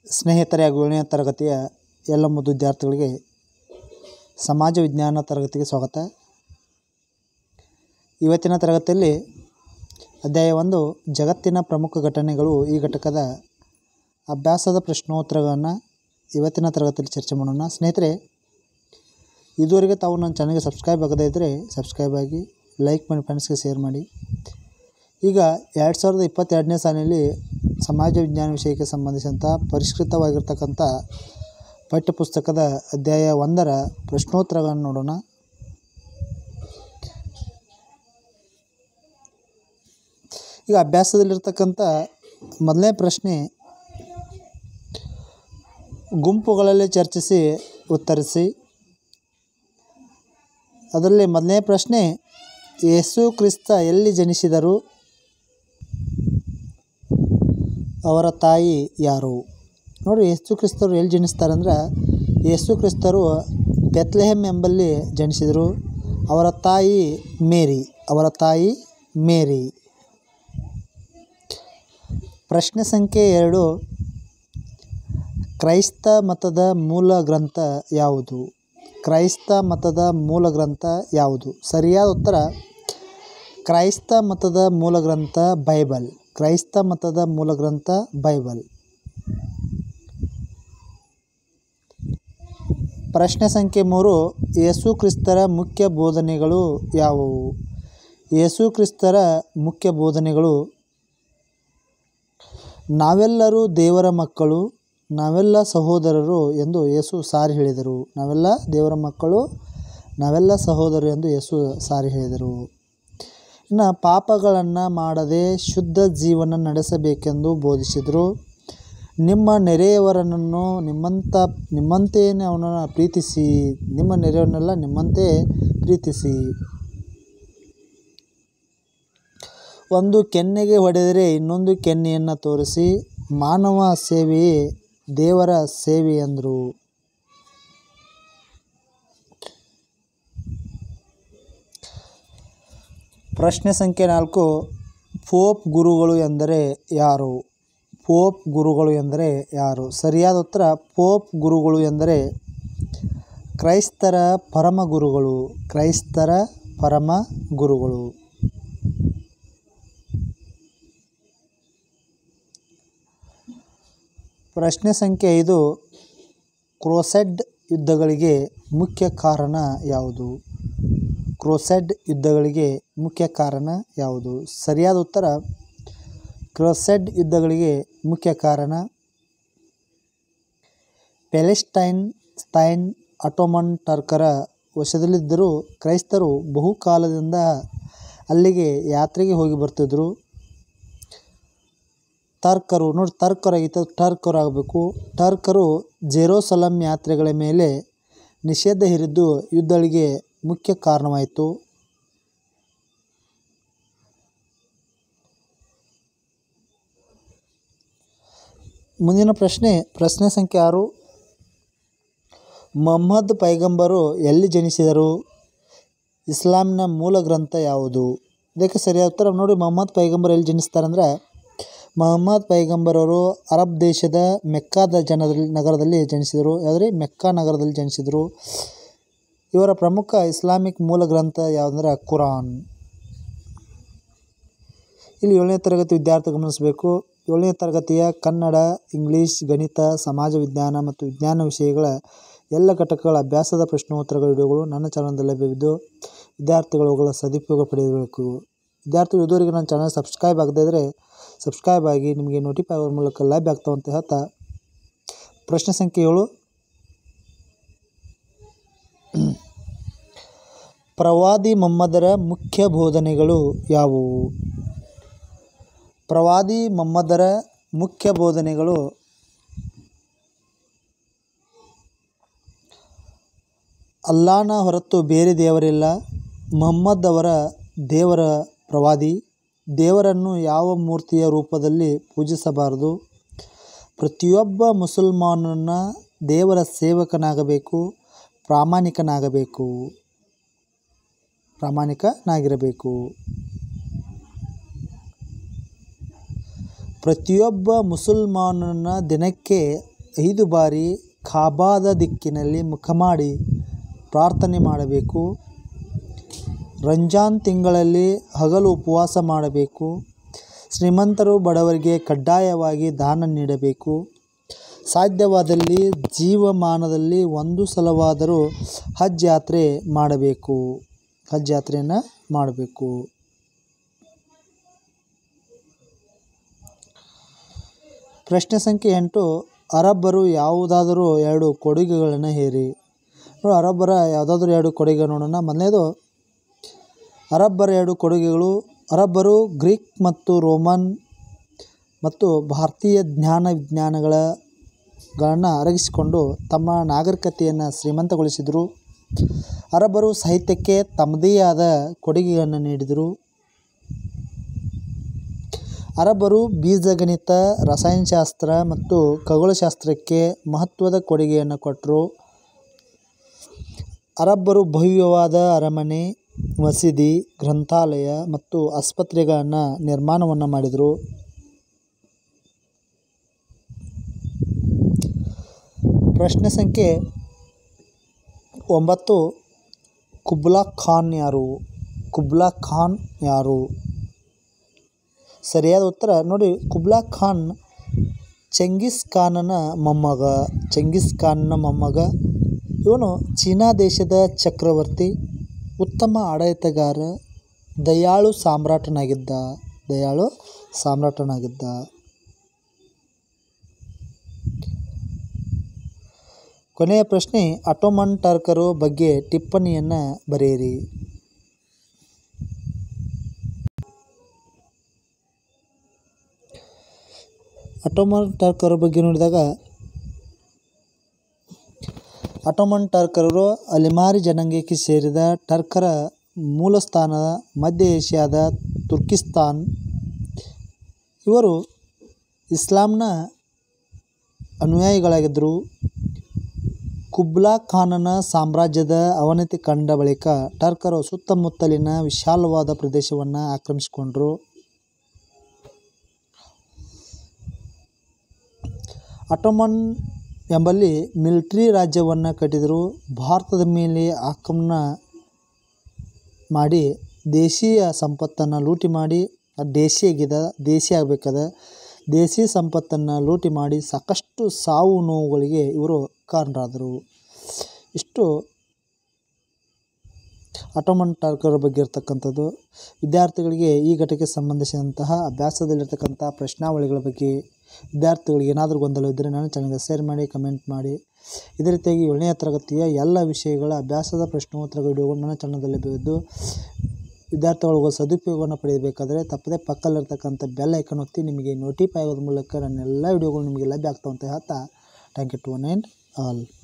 ಸ್ನೇಹಿತರೆ ಹಾಗೂ ಏಳನೇ ತರಗತಿಯ ಎಲ್ಲ ಮುದ್ದು ವಿದ್ಯಾರ್ಥಿಗಳಿಗೆ ಸಮಾಜ ವಿಜ್ಞಾನ ತರಗತಿಗೆ ಸ್ವಾಗತ ಇವತ್ತಿನ ತರಗತಿಯಲ್ಲಿ ಅಧ್ಯಾಯ ಒಂದು ಜಗತ್ತಿನ ಪ್ರಮುಖ ಘಟನೆಗಳು ಈ ಘಟಕದ ಅಭ್ಯಾಸದ ಪ್ರಶ್ನೋತ್ತರಗಳನ್ನು ಇವತ್ತಿನ ತರಗತಿಯಲ್ಲಿ ಚರ್ಚೆ ಮಾಡೋಣ ಸ್ನೇಹಿತರೆ ಇದುವರೆಗೆ ತಾವು ನನ್ನ ಚಾನಲ್ಗೆ ಸಬ್ಸ್ಕ್ರೈಬ್ ಆಗದೇ ಇದ್ದರೆ ಸಬ್ಸ್ಕ್ರೈಬ್ ಆಗಿ ಲೈಕ್ ಮಾಡಿ ಫ್ರೆಂಡ್ಸ್ಗೆ ಶೇರ್ ಮಾಡಿ ಈಗ ಎರಡು ಸಾವಿರದ ಇಪ್ಪತ್ತೆರಡನೇ ಸಾಲಿನಲ್ಲಿ ಸಮಾಜ ವಿಜ್ಞಾನ ವಿಷಯಕ್ಕೆ ಸಂಬಂಧಿಸಿದಂಥ ಪರಿಷ್ಕೃತವಾಗಿರ್ತಕ್ಕಂಥ ಪಠ್ಯಪುಸ್ತಕದ ಅಧ್ಯಾಯ ಒಂದರ ಪ್ರಶ್ನೋತ್ತರಗಳನ್ನು ನೋಡೋಣ ಈಗ ಅಭ್ಯಾಸದಲ್ಲಿರ್ತಕ್ಕಂಥ ಮೊದಲನೇ ಪ್ರಶ್ನೆ ಗುಂಪುಗಳಲ್ಲಿ ಚರ್ಚಿಸಿ ಉತ್ತರಿಸಿ ಅದರಲ್ಲಿ ಮೊದಲನೇ ಪ್ರಶ್ನೆ ಯೇಸು ಕ್ರಿಸ್ತ ಎಲ್ಲಿ ಜನಿಸಿದರು ಅವರ ತಾಯಿ ಯಾರು ನೋಡಿ ಯೇಸು ಕ್ರಿಸ್ತರು ಎಲ್ಲಿ ಜನಿಸ್ತಾರೆ ಅಂದ್ರೆ ಯೇಸು ಕ್ರಿಸ್ತರು ಬೆತ್ಲೆಹೆಮ್ ಎಂಬಲ್ಲಿ ಜನಿಸಿದರು ಅವರ ತಾಯಿ ಮೇರಿ ಅವರ ತಾಯಿ ಮೇರಿ ಪ್ರಶ್ನೆ ಸಂಖ್ಯೆ ಎರಡು ಕ್ರೈಸ್ತ ಮತದ ಮೂಲ ಗ್ರಂಥ ಯಾವುದು ಕ್ರೈಸ್ತ ಮತದ ಮೂಲ ಗ್ರಂಥ ಯಾವುದು ಸರಿಯಾದ ಉತ್ತರ ಕ್ರೈಸ್ತ ಮತದ ಮೂಲ ಗ್ರಂಥ ಬೈಬಲ್ ಕ್ರೈಸ್ತ ಮತದ ಮೂಲ ಗ್ರಂಥ ಬೈಬಲ್ ಪ್ರಶ್ನೆ ಸಂಖ್ಯೆ ಮೂರು ಯೇಸು ಕ್ರಿಸ್ತರ ಮುಖ್ಯ ಬೋಧನೆಗಳು ಯಾವುವು ಯೇಸು ಕ್ರಿಸ್ತರ ಮುಖ್ಯ ಬೋಧನೆಗಳು ನಾವೆಲ್ಲರೂ ದೇವರ ಮಕ್ಕಳು ನಾವೆಲ್ಲ ಸಹೋದರರು ಎಂದು ಯೇಸು ಸಾರಿ ಹೇಳಿದರು ನಾವೆಲ್ಲ ದೇವರ ಮಕ್ಕಳು ನಾವೆಲ್ಲ ಸಹೋದರರು ಎಂದು ಯೇಸು ಸಾರಿ ಹೇಳಿದರು ಇನ್ನು ಪಾಪಗಳನ್ನು ಮಾಡದೆ ಶುದ್ಧ ಜೀವನ ನಡೆಸಬೇಕೆಂದು ಬೋಧಿಸಿದರು ನಿಮ್ಮ ನೆರೆಯವರನ್ನು ನಿಮ್ಮಂಥ ನಿಮ್ಮಂತೆಯೇ ಅವನನ್ನು ಪ್ರೀತಿಸಿ ನಿಮ್ಮ ನೆರೆಯವನ್ನೆಲ್ಲ ನಿಮ್ಮಂತೆ ಪ್ರೀತಿಸಿ ಒಂದು ಕೆನ್ನೆಗೆ ಹೊಡೆದರೆ ಇನ್ನೊಂದು ಕೆನ್ನೆಯನ್ನು ತೋರಿಸಿ ಮಾನವ ಸೇವೆಯೇ ದೇವರ ಸೇವೆ ಎಂದರು ಪ್ರಶ್ನೆ ಸಂಖ್ಯೆ ನಾಲ್ಕು ಪೋಪ್ ಗುರುಗಳು ಎಂದರೆ ಯಾರು ಪೋಪ್ ಗುರುಗಳು ಎಂದರೆ ಯಾರು ಸರಿಯಾದ ಉತ್ತರ ಪೋಪ್ ಗುರುಗಳು ಎಂದರೆ ಕ್ರೈಸ್ತರ ಪರಮ ಗುರುಗಳು ಕ್ರೈಸ್ತರ ಪರಮ ಗುರುಗಳು ಪ್ರಶ್ನೆ ಸಂಖ್ಯೆ ಐದು ಕ್ರೋಸೆಡ್ ಯುದ್ಧಗಳಿಗೆ ಮುಖ್ಯ ಕಾರಣ ಯಾವುದು ಕ್ರೋಸೆಡ್ ಯುದ್ಧಗಳಿಗೆ ಮುಖ್ಯ ಕಾರಣ ಯಾವುದು ಸರಿಯಾದ ಉತ್ತರ ಕ್ರೋಸೆಡ್ ಯುದ್ಧಗಳಿಗೆ ಮುಖ್ಯ ಕಾರಣ ಪ್ಯಾಲೆಸ್ಟೈನ್ ಸ್ಟೈನ್ ಅಟೋಮನ್ ಟರ್ಕರ ವಶದಲ್ಲಿದ್ದರೂ ಕ್ರೈಸ್ತರು ಬಹುಕಾಲದಿಂದ ಅಲ್ಲಿಗೆ ಯಾತ್ರೆಗೆ ಹೋಗಿ ಬರ್ತಿದ್ರು ಟರ್ಕರು ನೋಡಿ ಟರ್ಕರ್ ಆಗಿತ್ತು ಟರ್ಕರ್ ಆಗಬೇಕು ಟರ್ಕರು ಜೆರೋಸಲಂ ಯಾತ್ರೆಗಳ ಮೇಲೆ ನಿಷೇಧ ಹೇರಿದ್ದು ಯುದ್ಧಗಳಿಗೆ ಮುಖ್ಯ ಕಾರಣವಾಯಿತು ಮುಂದಿನ ಪ್ರಶ್ನೆ ಪ್ರಶ್ನೆ ಸಂಖ್ಯೆ ಆರು ಮೊಹಮ್ಮದ್ ಪೈಗಂಬರು ಎಲ್ಲಿ ಜನಿಸಿದರು ಇಸ್ಲಾಂನ ಮೂಲ ಗ್ರಂಥ ಯಾವುದು ಇದಕ್ಕೆ ಸರಿಯಾದ ಉತ್ತರ ನೋಡಿ ಮೊಹಮ್ಮದ್ ಪೈಗಂಬರ್ ಎಲ್ಲಿ ಜನಿಸ್ತಾರೆ ಅಂದರೆ ಮೊಹಮ್ಮದ್ ಪೈಗಂಬರವರು ಅರಬ್ ದೇಶದ ಮೆಕ್ಕಾದ ಜನರಲ್ಲಿ ನಗರದಲ್ಲಿ ಜನಿಸಿದರು ಯಾವುದ್ರಿ ಮೆಕ್ಕಾ ನಗರದಲ್ಲಿ ಜನಿಸಿದರು ಇವರ ಪ್ರಮುಖ ಇಸ್ಲಾಮಿಕ್ ಮೂಲ ಗ್ರಂಥ ಯಾವುದಂದ್ರೆ ಕುರಾನ್ ಇಲ್ಲಿ ಏಳನೇ ತರಗತಿ ವಿದ್ಯಾರ್ಥಿ ಗಮನಿಸಬೇಕು ಏಳನೇ ತರಗತಿಯ ಕನ್ನಡ ಇಂಗ್ಲೀಷ್ ಗಣಿತ ಸಮಾಜ ವಿಜ್ಞಾನ ಮತ್ತು ವಿಜ್ಞಾನ ವಿಷಯಗಳ ಎಲ್ಲ ಘಟಕಗಳ ಅಭ್ಯಾಸದ ಪ್ರಶ್ನೋತ್ತರಗಳ ವಿಡಿಯೋಗಳು ನನ್ನ ಚಾನಲ್ನಲ್ಲಿ ಲಭ್ಯವಿದ್ದು ವಿದ್ಯಾರ್ಥಿಗಳು ಅವುಗಳ ಸದುಪಯೋಗ ಪಡೆಯಬೇಕು ವಿದ್ಯಾರ್ಥಿಗಳು ಇದುವರೆಗೆ ನನ್ನ ಚಾನಲ್ ಸಬ್ಸ್ಕ್ರೈಬ್ ಆಗದೇ ಇದ್ದರೆ ಸಬ್ಸ್ಕ್ರೈಬ್ ಆಗಿ ನಿಮಗೆ ನೋಟಿಫೈ ಆಗೋ ಮೂಲಕ ಲೈವ್ ಆಗ್ತಾವಂತ ಹೇಳ್ತಾ ಪ್ರಶ್ನೆ ಸಂಖ್ಯೆ ಏಳು ಪ್ರವಾದಿ ಮೊಹಮ್ಮದರ ಮುಖ್ಯ ಬೋಧನೆಗಳು ಯಾವುವು ಪ್ರವಾದಿ ಮೊಹಮ್ಮದರ ಮುಖ್ಯ ಬೋಧನೆಗಳು ಅಲ್ಲಾನ ಹೊರತು ಬೇರೆ ದೇವರಿಲ್ಲ ಮೊಹಮ್ಮದ್ ಅವರ ದೇವರ ಪ್ರವಾದಿ ದೇವರನ್ನು ಯಾವ ಮೂರ್ತಿಯ ರೂಪದಲ್ಲಿ ಪೂಜಿಸಬಾರದು ಪ್ರತಿಯೊಬ್ಬ ಮುಸಲ್ಮಾನನ ದೇವರ ಸೇವಕನಾಗಬೇಕು ಪ್ರಾಮಾಣಿಕನಾಗಬೇಕು ಪ್ರಾಮಾಣಿಕನಾಗಿರಬೇಕು ಪ್ರತಿಯೊಬ್ಬ ಮುಸಲ್ಮಾನನ ದಿನಕ್ಕೆ ಐದು ಬಾರಿ ಖಾಬಾದ ದಿಕ್ಕಿನಲ್ಲಿ ಮುಖ ಮಾಡಿ ಪ್ರಾರ್ಥನೆ ಮಾಡಬೇಕು ರಂಜಾನ್ ತಿಂಗಳಲ್ಲಿ ಹಗಲು ಉಪವಾಸ ಮಾಡಬೇಕು ಶ್ರೀಮಂತರು ಬಡವರಿಗೆ ಕಡ್ಡಾಯವಾಗಿ ದಾನ ನೀಡಬೇಕು ಸಾಧ್ಯವಾದಲ್ಲಿ ಜೀವಮಾನದಲ್ಲಿ ಒಂದು ಸಲವಾದರೂ ಹಜ್ ಯಾತ್ರೆ ಮಾಡಬೇಕು ಹಜ್ ಯಾತ್ರೆಯನ್ನು ಮಾಡಬೇಕು ಪ್ರಶ್ನೆ ಸಂಖ್ಯೆ ಎಂಟು ಅರಬ್ಬರು ಯಾವುದಾದರೂ ಎರಡು ಕೊಡುಗೆಗಳನ್ನು ಹೇರಿ ನೋಡಿ ಅರಬ್ಬರ ಯಾವುದಾದ್ರೂ ಎರಡು ಕೊಡುಗೆ ನೋಡೋಣ ಮೊದಲನೇದು ಅರಬ್ಬರ ಎರಡು ಕೊಡುಗೆಗಳು ಅರಬ್ಬರು ಗ್ರೀಕ್ ಮತ್ತು ರೋಮನ್ ಮತ್ತು ಭಾರತೀಯ ಜ್ಞಾನ ವಿಜ್ಞಾನಗಳ ಗಳನ್ನು ಅರಗಿಸಿಕೊಂಡು ತಮ್ಮ ನಾಗರಿಕತೆಯನ್ನು ಶ್ರೀಮಂತಗೊಳಿಸಿದರು ಅರಬ್ಬರು ಸಾಹಿತ್ಯಕ್ಕೆ ತಮ್ಮದೇ ಆದ ಕೊಡುಗೆಯನ್ನು ನೀಡಿದರು ಅರಬ್ಬರು ಬೀಜಗಣಿತ ರಸಾಯನಶಾಸ್ತ್ರ ಮತ್ತು ಖಗೋಳಶಾಸ್ತ್ರಕ್ಕೆ ಮಹತ್ವದ ಕೊಡುಗೆಯನ್ನು ಕೊಟ್ಟರು ಅರಬ್ಬರು ಭವ್ಯವಾದ ಅರಮನೆ ಮಸೀದಿ ಗ್ರಂಥಾಲಯ ಮತ್ತು ಆಸ್ಪತ್ರೆಗಳನ್ನು ನಿರ್ಮಾಣವನ್ನು ಮಾಡಿದರು ಪ್ರಶ್ನೆ ಸಂಖ್ಯೆ ಒಂಬತ್ತು ಕುಬ್ಲಾ ಖಾನ್ ಯಾರು ಕುಬ್ಲಾ ಖಾನ್ ಯಾರು ಸರಿಯಾದ ಉತ್ತರ ನೋಡಿ ಕುಬ್ಲಾ ಖಾನ್ ಚೆಂಗಿಸ್ ಖಾನನ ಮೊಮ್ಮಗ ಚೆಂಗಿಸ್ ಖಾನ್ನ ಮೊಮ್ಮಗ ಇವನು ಚೀನಾ ದೇಶದ ಚಕ್ರವರ್ತಿ ಉತ್ತಮ ಆಡಳಿತಗಾರ ದಯಾಳು ಸಾಮ್ರಾಟನಾಗಿದ್ದ ದಯಾಳು ಸಾಮ್ರಾಟನಾಗಿದ್ದ ಕೊನೆಯ ಪ್ರಶ್ನೆ ಅಟೋಮನ್ ಟರ್ಕರು ಬಗ್ಗೆ ಟಿಪ್ಪಣಿಯನ್ನು ಬರೆಯಿರಿ ಅಟೋಮನ್ ಟರ್ಕರ ಬಗ್ಗೆ ನೋಡಿದಾಗ ಅಟೋಮನ್ ಟರ್ಕರು ಅಲಿಮಾರಿ ಜನಾಂಗಕ್ಕೆ ಸೇರಿದ ಟರ್ಕರ ಮೂಲಸ್ಥಾನ ಮಧ್ಯ ಏಷ್ಯಾದ ತುರ್ಕಿಸ್ತಾನ್ ಇವರು ಇಸ್ಲಾಂನ ಅನುಯಾಯಿಗಳಾಗಿದ್ದರು ಕುಬ್ಲಾ ಖಾನನ ಸಾಮ್ರಾಜ್ಯದ ಅವನತಿ ಕಂಡ ಬಳಿಕ ಟರ್ಕರು ಸುತ್ತಮುತ್ತಲಿನ ವಿಶಾಲವಾದ ಪ್ರದೇಶವನ್ನು ಆಕ್ರಮಿಸಿಕೊಂಡರು ಅಟೋಮನ್ ಎಂಬಲ್ಲಿ ಮಿಲಿಟ್ರಿ ರಾಜ್ಯವನ್ನು ಕಟ್ಟಿದರು ಭಾರತದ ಮೇಲೆ ಆಕ್ರಮಣ ಮಾಡಿ ದೇಶೀಯ ಸಂಪತ್ತನ್ನು ಲೂಟಿ ಮಾಡಿ ದೇಶಿ ಆಗಿದ ದೇಶಿ ಆಗಬೇಕದ ದೇಶಿ ಸಂಪತ್ತನ್ನು ಲೂಟಿ ಮಾಡಿ ಸಾಕಷ್ಟು ಸಾವು ನೋವುಗಳಿಗೆ ಇವರು ಕಾರಣರಾದರು ಇಷ್ಟು ಅಟೋಮನ್ ಟರ್ಕರ ಬಗ್ಗೆ ಇರ್ತಕ್ಕಂಥದ್ದು ವಿದ್ಯಾರ್ಥಿಗಳಿಗೆ ಈ ಘಟಕ್ಕೆ ಸಂಬಂಧಿಸಿದಂತಹ ಅಭ್ಯಾಸದಲ್ಲಿರ್ತಕ್ಕಂಥ ಪ್ರಶ್ನಾವಳಿಗಳ ಬಗ್ಗೆ ವಿದ್ಯಾರ್ಥಿಗಳಿಗೆ ಏನಾದರೂ ಗೊಂದಲ ಇದ್ದರೆ ನನ್ನ ಚಾನಲ್ಗೆ ಶೇರ್ ಮಾಡಿ ಕಮೆಂಟ್ ಮಾಡಿ ಇದೇ ರೀತಿಯಾಗಿ ಏಳನೇ ತರಗತಿಯ ಎಲ್ಲ ವಿಷಯಗಳ ಅಭ್ಯಾಸದ ಪ್ರಶ್ನೋತ್ತರ ವಿಡಿಯೋಗಳು ನನ್ನ ಚಾನಲ್ದಲ್ಲಿ ಲಭ್ಯವಿದ್ದು ವಿದ್ಯಾರ್ಥಿಗಳು ಸದುಪಯೋಗವನ್ನು ಪಡೆಯಬೇಕಾದರೆ ತಪ್ಪದೇ ಪಕ್ಕದಲ್ಲಿರ್ತಕ್ಕಂಥ ಬೆಲ್ ಐಕನ್ ಒತ್ತಿ ನಿಮಗೆ ನೋಟಿಫೈ ಆಗೋದ್ರ ಮೂಲಕ ನನ್ನ ಎಲ್ಲ ವಿಡಿಯೋಗಳು ನಿಮಗೆ ಲಭ್ಯ ಆಗ್ತಾವಂತ ಹೇಳ್ತಾ thank you to one and all